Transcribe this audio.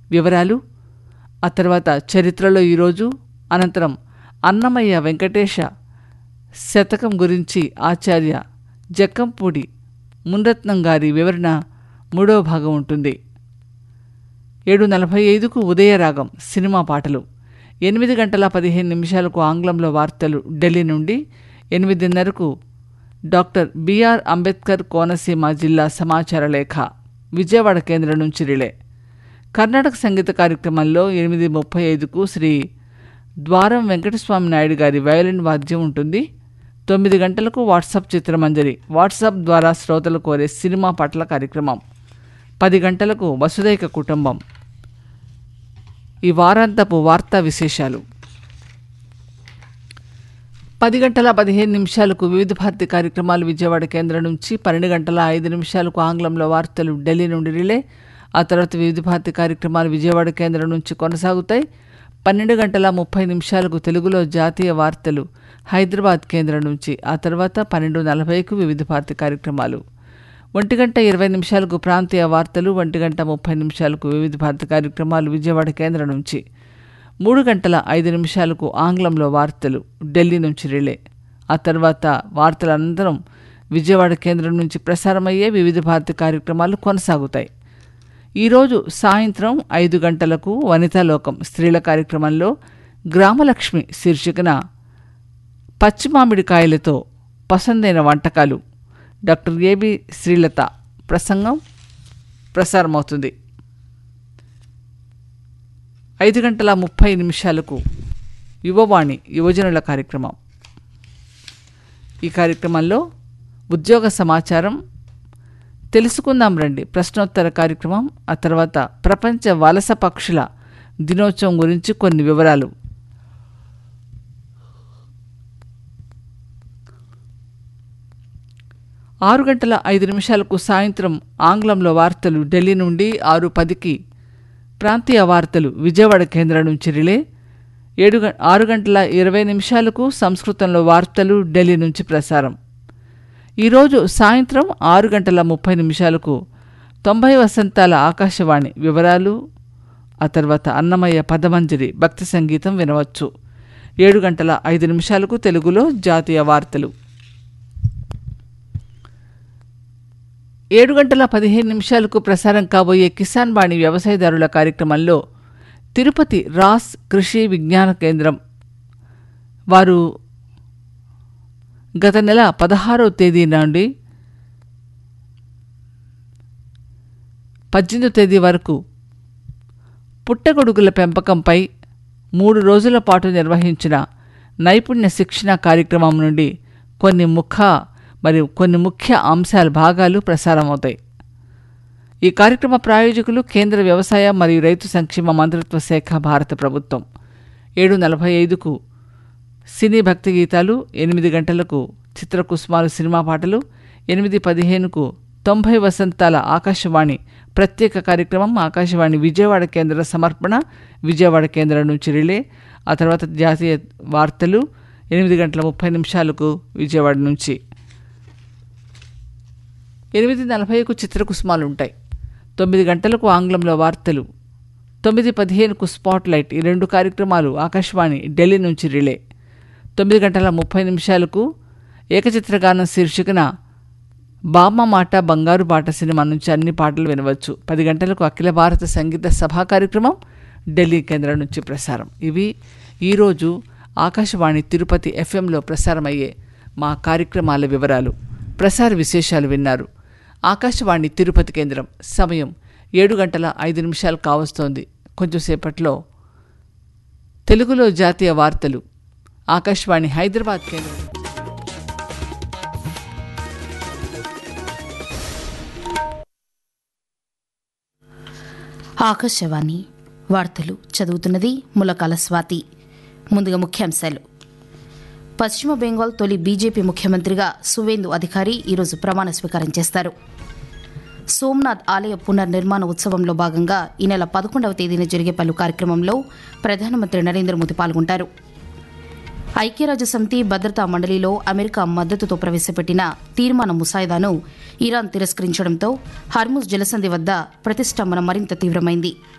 వివరాలు ఆ తర్వాత చరిత్రలో ఈరోజు అనంతరం అన్నమయ్య వెంకటేశ శతకం గురించి ఆచార్య జక్కంపూడి మున్రత్నం గారి వివరణ మూడో భాగం ఉంటుంది ఏడు నలభై ఐదుకు ఉదయరాగం సినిమా పాటలు ఎనిమిది గంటల పదిహేను నిమిషాలకు ఆంగ్లంలో వార్తలు ఢిల్లీ నుండి ఎనిమిదిన్నరకు డాక్టర్ బిఆర్ అంబేద్కర్ కోనసీమ జిల్లా సమాచార లేఖ విజయవాడ కేంద్రం నుంచి రిలే కర్ణాటక సంగీత కార్యక్రమంలో ఎనిమిది ముప్పై ఐదుకు శ్రీ ద్వారం వెంకటస్వామి నాయుడు గారి వయలిన్ వాద్యం ఉంటుంది తొమ్మిది గంటలకు వాట్సాప్ చిత్రమంజరి వాట్సాప్ ద్వారా శ్రోతలు కోరే సినిమా పాటల కార్యక్రమం పది గంటలకు వసుదైక కుటుంబం ఈ వారాంతపు వార్తా విశేషాలు పది గంటల పదిహేను నిమిషాలకు వివిధ భారతి కార్యక్రమాలు విజయవాడ కేంద్రం నుంచి పన్నెండు గంటల ఐదు నిమిషాలకు ఆంగ్లంలో వార్తలు ఢిల్లీ నుండి రిలే ఆ తర్వాత వివిధ భారతి కార్యక్రమాలు విజయవాడ కేంద్రం నుంచి కొనసాగుతాయి పన్నెండు గంటల ముప్పై నిమిషాలకు తెలుగులో జాతీయ వార్తలు హైదరాబాద్ కేంద్రం నుంచి ఆ తర్వాత పన్నెండు నలభైకు వివిధ భారతి కార్యక్రమాలు ఒంటి గంట ఇరవై నిమిషాలకు ప్రాంతీయ వార్తలు ఒంటి గంట ముప్పై నిమిషాలకు వివిధ భారతి కార్యక్రమాలు విజయవాడ కేంద్రం నుంచి మూడు గంటల ఐదు నిమిషాలకు ఆంగ్లంలో వార్తలు ఢిల్లీ నుంచి రిలే ఆ తర్వాత వార్తల అనంతరం విజయవాడ కేంద్రం నుంచి ప్రసారమయ్యే వివిధ భారతి కార్యక్రమాలు కొనసాగుతాయి ఈరోజు సాయంత్రం ఐదు గంటలకు వనితాలోకం స్త్రీల కార్యక్రమంలో గ్రామలక్ష్మి శీర్షికన పచ్చిమామిడికాయలతో పసందైన వంటకాలు డాక్టర్ ఏబి శ్రీలత ప్రసంగం ప్రసారమవుతుంది ఐదు గంటల ముప్పై నిమిషాలకు యువవాణి యువజనుల కార్యక్రమం ఈ కార్యక్రమంలో ఉద్యోగ సమాచారం తెలుసుకుందాం రండి ప్రశ్నోత్తర కార్యక్రమం ఆ తర్వాత ప్రపంచ వలస పక్షుల దినోత్సవం గురించి కొన్ని వివరాలు ఆరు గంటల ఐదు నిమిషాలకు సాయంత్రం ఆంగ్లంలో వార్తలు ఢిల్లీ నుండి ఆరు పదికి ప్రాంతీయ వార్తలు విజయవాడ కేంద్రం నుంచి రిలే ఏడు గ- ఆరు గంటల ఇరవై నిమిషాలకు సంస్కృతంలో వార్తలు ఢిల్లీ నుంచి ప్రసారం ఈరోజు సాయంత్రం ఆరు గంటల ముప్పై నిమిషాలకు తొంభై వసంతాల ఆకాశవాణి వివరాలు ఆ తర్వాత అన్నమయ్య పదమంజరి భక్తి సంగీతం వినవచ్చు ఏడు గంటల ఐదు నిమిషాలకు తెలుగులో జాతీయ వార్తలు ఏడు గంటల పదిహేను నిమిషాలకు ప్రసారం కాబోయే కిసాన్ వాణి వ్యవసాయదారుల కార్యక్రమంలో తిరుపతి రాస్ కృషి విజ్ఞాన కేంద్రం వారు గత నెల పదహారవ తేదీ నుండి పద్దెనిమిదో తేదీ వరకు పుట్టగొడుగుల పెంపకంపై మూడు రోజుల పాటు నిర్వహించిన నైపుణ్య శిక్షణ కార్యక్రమం నుండి కొన్ని ముఖ మరియు కొన్ని ముఖ్య అంశాల భాగాలు ప్రసారమవుతాయి ఈ కార్యక్రమ ప్రాయోజకులు కేంద్ర వ్యవసాయ మరియు రైతు సంక్షేమ మంత్రిత్వ శాఖ భారత ప్రభుత్వం ఏడు నలభై ఐదుకు సినీ భక్తి గీతాలు ఎనిమిది గంటలకు చిత్రకుసుమాలు సినిమా పాటలు ఎనిమిది పదిహేనుకు తొంభై వసంతాల ఆకాశవాణి ప్రత్యేక కార్యక్రమం ఆకాశవాణి విజయవాడ కేంద్ర సమర్పణ విజయవాడ కేంద్రం నుంచి రిలే ఆ తర్వాత జాతీయ వార్తలు ఎనిమిది గంటల ముప్పై నిమిషాలకు విజయవాడ నుంచి ఎనిమిది నలభైకు చిత్రకుసుమాలు ఉంటాయి తొమ్మిది గంటలకు ఆంగ్లంలో వార్తలు తొమ్మిది పదిహేనుకు స్పాట్ లైట్ ఈ రెండు కార్యక్రమాలు ఆకాశవాణి ఢిల్లీ నుంచి రిలే తొమ్మిది గంటల ముప్పై నిమిషాలకు ఏకచిత్రగానం శీర్షికన బామ్మ మాట బంగారు బాట సినిమా నుంచి అన్ని పాటలు వినవచ్చు పది గంటలకు అఖిల భారత సంగీత సభా కార్యక్రమం ఢిల్లీ కేంద్రం నుంచి ప్రసారం ఇవి ఈరోజు ఆకాశవాణి తిరుపతి ఎఫ్ఎంలో ప్రసారమయ్యే మా కార్యక్రమాల వివరాలు ప్రసార విశేషాలు విన్నారు ఆకాశవాణి తిరుపతి కేంద్రం సమయం ఏడు గంటల ఐదు నిమిషాలు కావస్తోంది కొంచెం సేపట్లో తెలుగులో జాతీయ వార్తలు ఆకాశవాణి హైదరాబాద్ కేంద్రం ఆకాశవాణి వార్తలు చదువుతున్నది ములకాల స్వాతి ముందుగా ముఖ్యాంశాలు పశ్చిమ బెంగాల్ తొలి బీజేపీ ముఖ్యమంత్రిగా సువేందు అధికారి ఈరోజు ప్రమాణ స్వీకారం చేస్తారు సోమ్నాథ్ ఆలయ పునర్నిర్మాణ ఉత్సవంలో భాగంగా ఈ నెల పదకొండవ తేదీన జరిగే పలు కార్యక్రమంలో ప్రధానమంత్రి నరేంద్ర మోదీ పాల్గొంటారు ఐక్యరాజ్య సమితి భద్రతా మండలిలో అమెరికా మద్దతుతో ప్రవేశపెట్టిన తీర్మాన ముసాయిదాను ఇరాన్ తిరస్కరించడంతో హర్ముజ్ జలసంధి వద్ద ప్రతిష్టంభన మరింత తీవ్రమైంది